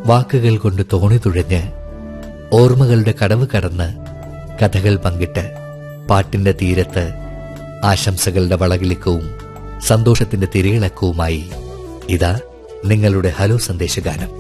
വാക്കുകൾ കൊണ്ട് തോണി തുഴഞ്ഞ് ഓർമ്മകളുടെ കടവ് കടന്ന് കഥകൾ പങ്കിട്ട് പാട്ടിന്റെ തീരത്ത് ആശംസകളുടെ വളകിളിക്കവും സന്തോഷത്തിന്റെ തിരയിളക്കവുമായി ഇതാ നിങ്ങളുടെ ഹലോ സന്ദേശഗാനം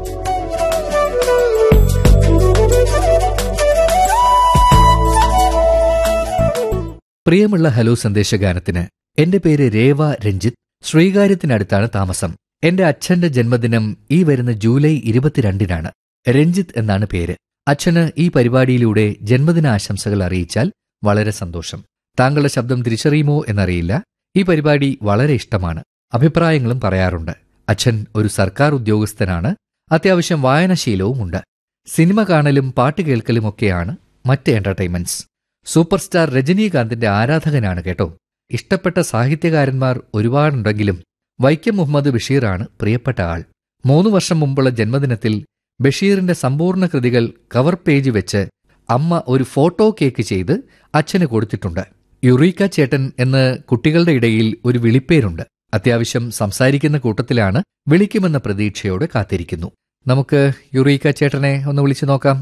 പ്രിയമുള്ള ഹലോ സന്ദേശഗാനത്തിന് എന്റെ പേര് രേവ രഞ്ജിത്ത് ശ്രീകാര്യത്തിനടുത്താണ് താമസം എന്റെ അച്ഛന്റെ ജന്മദിനം ഈ വരുന്ന ജൂലൈ ഇരുപത്തിരണ്ടിനാണ് രഞ്ജിത്ത് എന്നാണ് പേര് അച്ഛന് ഈ പരിപാടിയിലൂടെ ജന്മദിനാശംസകൾ അറിയിച്ചാൽ വളരെ സന്തോഷം താങ്കളുടെ ശബ്ദം തിരിച്ചറിയുമോ എന്നറിയില്ല ഈ പരിപാടി വളരെ ഇഷ്ടമാണ് അഭിപ്രായങ്ങളും പറയാറുണ്ട് അച്ഛൻ ഒരു സർക്കാർ ഉദ്യോഗസ്ഥനാണ് അത്യാവശ്യം വായനാശീലവുമുണ്ട് സിനിമ കാണലും പാട്ട് കേൾക്കലുമൊക്കെയാണ് മറ്റ് എന്റർടൈൻമെന്റ്സ് സൂപ്പർ സ്റ്റാർ രജനീകാന്തിന്റെ ആരാധകനാണ് കേട്ടോ ഇഷ്ടപ്പെട്ട സാഹിത്യകാരന്മാർ ഒരുപാടുണ്ടെങ്കിലും വൈക്കം മുഹമ്മദ് ബഷീറാണ് പ്രിയപ്പെട്ട ആൾ മൂന്ന് വർഷം മുമ്പുള്ള ജന്മദിനത്തിൽ ബഷീറിന്റെ സമ്പൂർണ്ണ കൃതികൾ കവർ പേജ് വെച്ച് അമ്മ ഒരു ഫോട്ടോ കേക്ക് ചെയ്ത് അച്ഛന് കൊടുത്തിട്ടുണ്ട് യുറീക്ക ചേട്ടൻ എന്ന് കുട്ടികളുടെ ഇടയിൽ ഒരു വിളിപ്പേരുണ്ട് അത്യാവശ്യം സംസാരിക്കുന്ന കൂട്ടത്തിലാണ് വിളിക്കുമെന്ന പ്രതീക്ഷയോടെ കാത്തിരിക്കുന്നു നമുക്ക് യുറീക്ക ചേട്ടനെ ഒന്ന് വിളിച്ചു നോക്കാം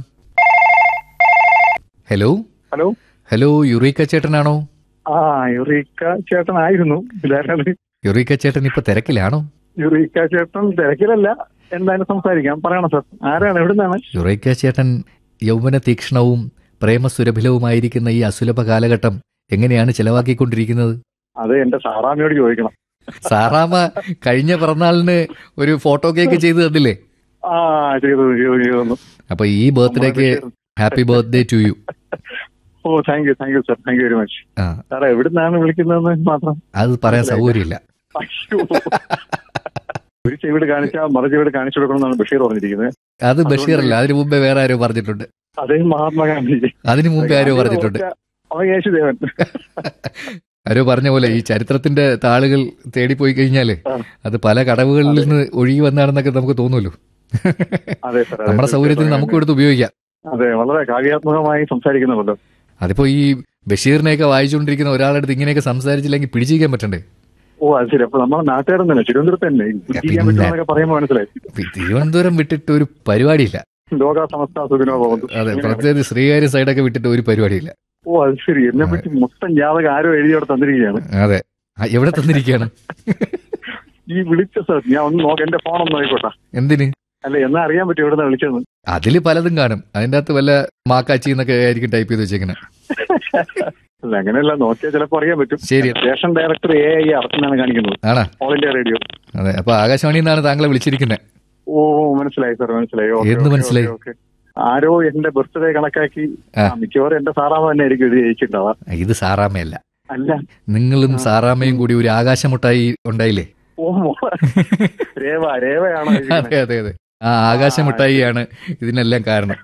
ഹലോ ഹലോ ഹലോ യുറീക്ക ചേട്ടനാണോ ആ യുറീക്ക ചേട്ടനായിരുന്നു ഇതാരാണ് യുറീക്ക ചേട്ടൻ ഇപ്പൊ തിരക്കിലാണോ യുറീക്ക ചേട്ടൻ തിരക്കിലല്ല എന്തായാലും സംസാരിക്കാം പറയണം സാർ ആരാണ് എവിടുന്നാണ് യുറൈക്ക ചേട്ടൻ യൗവന തീക്ഷ്ണവും പ്രേമസുരഭിലവുമായിരിക്കുന്ന ഈ അസുലഭ കാലഘട്ടം എങ്ങനെയാണ് ചെലവാക്കിക്കൊണ്ടിരിക്കുന്നത് അത് എന്റെ സാറാമിയോട് ചോദിക്കണം സാറാമ കഴിഞ്ഞ പിറന്നാളിന് ഒരു ഫോട്ടോ കേക്ക് ചെയ്തു തന്നില്ലേ ആ ചെയ്തു ചെയ്തു ചെയ്തു അപ്പൊ ഈ ബർത്ത്ഡേക്ക് happy birthday to you oh thank you thank you sir thank you very much ആ സാർ എവിടുന്നാണ് വിളിക്കുന്നതെന്ന് മാത്രം അത് പറയാൻ സൗകര്യമില്ല അയ്യോ. ഒരു ചെവിട് കാണിച്ചാൽ മറു ചെവിട് കാണിച്ചു കൊടുക്കണമെന്നാണ് ബഷീർ പറഞ്ഞിരിക്കുന്നത് അത് ബഷീറല്ല അതിനു മുമ്പേ വേറെ ആരോ പറഞ്ഞിട്ടുണ്ട് അതേ മഹാത്മാഗാന്ധി അതിനു മുമ്പേ ആരോ പറഞ്ഞിട്ടുണ്ട് അവ യേശുദേവൻ ആരോ പറഞ്ഞ പോലെ ഈ ചരിത്രത്തിന്റെ താളുകൾ തേടിപ്പോയി കഴിഞ്ഞാല് ആ. അത് പല കടവുകളിൽ നിന്ന് ഒഴുകി വന്നാണെന്നൊക്കെ നമുക്ക് തോന്നുമല്ലോ അതെ സാർ അതെ, നമ്മുടെ സൗകര്യത്തിന് നമുക്ക് എടുത്ത് ഉപയോഗിക്കാം അതെ വളരെ കാവ്യാത്മകമായി സംസാരിക്കുന്നുണ്ടല്ലോ അതിപ്പോ ഈ ബഷീറിനെയൊക്കെ വായിച്ചുകൊണ്ടിരിക്കുന്ന ഒരാളുടെ അടുത്ത് ഇങ്ങനെയൊക്കെ സംസാരിച്ചില്ലെങ്കിൽ പിടിച്ചിരിക്കാൻ പറ്റണ്ടേ ഓ അത് ശരി അപ്പൊ നമ്മുടെ നാട്ടുകാരൻ തന്നെ തിരുവനന്തപുരത്ത് തന്നെ ചെയ്യാൻ പിന്നെ. പറ്റുമെന്നൊക്കെ പറയുമ്പോൾ മനസ്സിലായി ഇപ്പൊ ഈ തിരുവനന്തപുരം വിട്ടിട്ട് ഒരു പരിപാടിയില്ല ലോക സമസ്ത സുഖിനോ പോകുന്നു അതെ പ്രത്യേകിച്ച് ശ്രീകാര്യ സൈഡൊക്കെ വിട്ടിട്ട് ഒരു പരിപാടിയില്ല ഓ അത് ശരി എന്നെ പറ്റി മൊത്തം ജാതകം ആരോ എഴുതിയോടെ തന്നിരിക്കുകയാണ് അതെ ആ, എവിടെ തന്നിരിക്കുകയാണ് ഈ വിളിച്ച സാർ ഞാൻ ഒന്ന് നോക്കാം എന്റെ ഫോൺ ഒന്ന് നോക്കിക്കോട്ടെ എന്തിന് അല്ല എന്നാ അറിയാൻ പറ്റും എവിടെ നിന്ന് വിളിച്ചത് അതില് പലതും കാണും അതിന്റെ അകത്ത് വല്ല മാക്കാച്ചി എന്നൊക്കെ ആയിരിക്കും ടൈപ്പ് ചെയ്ത് വെച്ചേക്കുന്നത് അല്ല അങ്ങനെയല്ല നോക്കിയാൽ ചിലപ്പോ അറിയാൻ പറ്റും ശരി സ്റ്റേഷൻ ഡയറക്ടർ എ ഐ അർച്ചനാണ് കാണിക്കുന്നത് ആണാ ഓൾ ഇന്ത്യ റേഡിയോ അതെ അപ്പൊ ആകാശവാണിയിൽ നിന്നാണ് താങ്കളെ വിളിച്ചിരിക്കുന്നത് ഓ മനസ്സിലായി സാർ മനസ്സിലായി ഓക്കേ, എന്ത് ഓക്കേ, മനസ്സിലായി? Okay, okay. ആരോ എന്റെ ബർത്ത്ഡേ കണക്കാക്കി ആ. ആ, മിക്കവാറും എന്റെ സാറാമ തന്നെ ആയിരിക്കും എഴുതി ജയിച്ചിട്ടുണ്ടാവാ ഇത് സാറാമയല്ല അല്ല നിങ്ങളും സാറാമയും കൂടി ഒരു ആകാശമുട്ടായി ഉണ്ടായില്ലേ ഓ മോ- രേവ രേവയാണോ എഴുതിയിരിക്കുന്നത്? അതെ അതെ അതെ ആ ആകാശമുട്ടായിയാണ് ഇതിനെല്ലാം കാരണം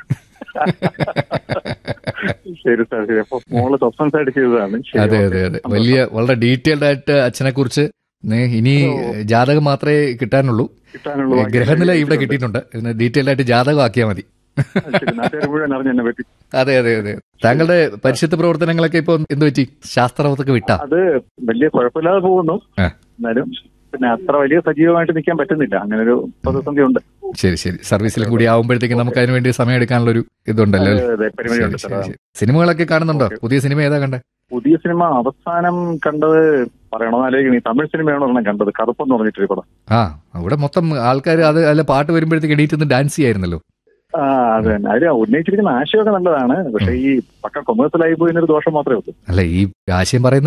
ശരി സാർ ശരി അപ്പൊ മോള് സബ്സ്റ്റൻസ് ആയിട്ട് ചെയ്തതാണ് ശരി, അതെ ഓക്കേ. അതെ അതെ വലിയ വളരെ ഡീറ്റെയിൽഡ് ആയിട്ട് അച്ഛനെ കുറിച്ച് ഇനി ജാതകം മാത്രമേ കിട്ടാനുള്ളൂ കിട്ടാനുള്ള ബാക്കി ഗ്രഹനില ഇവിടെ എഴുതിയിട്ടുണ്ട്. കിട്ടിയിട്ടുണ്ട് ഇതിന് ഡീറ്റെയിൽഡ് ആയിട്ട് ജാതകം ആക്കിയാൽ മതി ശരി, നാട്ടുകാർ മുഴുവൻ അറിഞ്ഞു എന്നെ പറ്റി അതെ അതെ അതെ താങ്കളുടെ പരിശുദ്ധ പ്രവർത്തനങ്ങളൊക്കെ ഇപ്പൊ എന്ത് പറ്റി ശാസ്ത്രവത്തൊക്കെ വിട്ടാ അത് വലിയ കുഴപ്പമില്ലാതെ പോകുന്നു ആ. എന്നാലും പിന്നെ അത്ര വലിയ സജീവമായിട്ട് നിൽക്കാൻ പറ്റുന്നില്ല അങ്ങനെ ഒരു പ്രതിസന്ധി ഉണ്ട് ശരി ശരി സർവീസിലും കൂടി ആവുമ്പോഴത്തേക്ക് നമുക്ക് അതിന് വേണ്ടി സമയം എടുക്കാനുള്ള ഒരു ഇതുണ്ടല്ലോ അല്ലേ? അതെ, പരിമിതിയുണ്ട് ശരി, സാർ ശരി, ശരി. സിനിമകളൊക്കെ കാണുന്നുണ്ടോ ഓക്കേ. പുതിയ സിനിമ ഏതാ കണ്ടേ പുതിയ സിനിമ അവസാനം കണ്ടത് പറയണമെന്നാലേക്ക് ഈ തമിഴ് സിനിമയാണോ ഒരെണ്ണം കണ്ടത് കറുപ്പെന്ന് പറഞ്ഞിട്ടൊരു പടം ആ അവിടെ മൊത്തം ആൾക്കാർ അത് അല്ല പാട്ട് വരുമ്പോഴത്തേക്ക് എണീറ്റ് നിന്ന് ഡാൻസ് ചെയ്യായിരുന്നല്ലോ ആ അത് തന്നെ അതിൽ ഉന്നയിച്ചിരിക്കുന്ന ആശയമൊക്കെ നല്ലതാണ് പക്ഷെ ഈ പക്ക കൊമേഴ്സ്യലായി പോയി എന്നൊരു ദോഷം മാത്രമേ ഉള്ളൂ അല്ല ഈ ആശയം പറയുന്ന